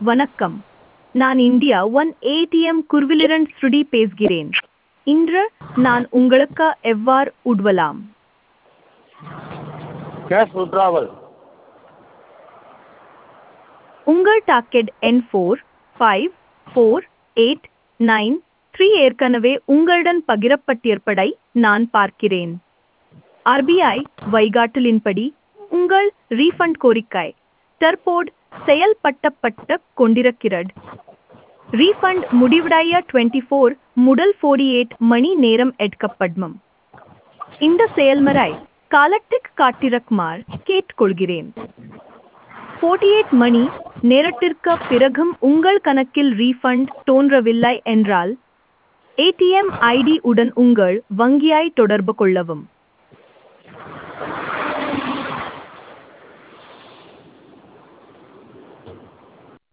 வணக்கம் நான் India one ATM குர்விலிரன் ஸ்ருடி பேசுகிறேன் இன்று நான் உங்களுக்கு எவ்வாறு உதவலாம் கேஷ் விட்ராவல் உங்கள் டாக்கெட் எண் four five four eight nine three ஏற்கனவே உங்களுடன் பகிரப்பட்டிருப்பதை நான் பார்க்கிறேன் ஆர்பிஐ வழிகாட்டலின்படி உங்கள் ரீஃபண்ட் கோரிக்கை தற்போது செயல்பட்டப்பட்டு கொண்டிருக்கிறது ரீஃபண்ட் முடிவடைய டுவெண்ட்டி ஃபோர் முதல் ஃபோர்டி எயிட் மணி நேரம் எடுக்கப்படும் இந்த செயல்முறை காலத்துக்கு காட்டிருக்குமாறு கேட்டுக்கொள்கிறேன் ஃபோர்ட்டி எயிட் மணி நேரத்திற்கு பிறகும் உங்கள் கணக்கில் ரீஃபண்ட் தோன்றவில்லை என்றால் ஏடிஎம் ஐடி உடன் உங்கள் வங்கியை தொடர்பு கொள்ளவும்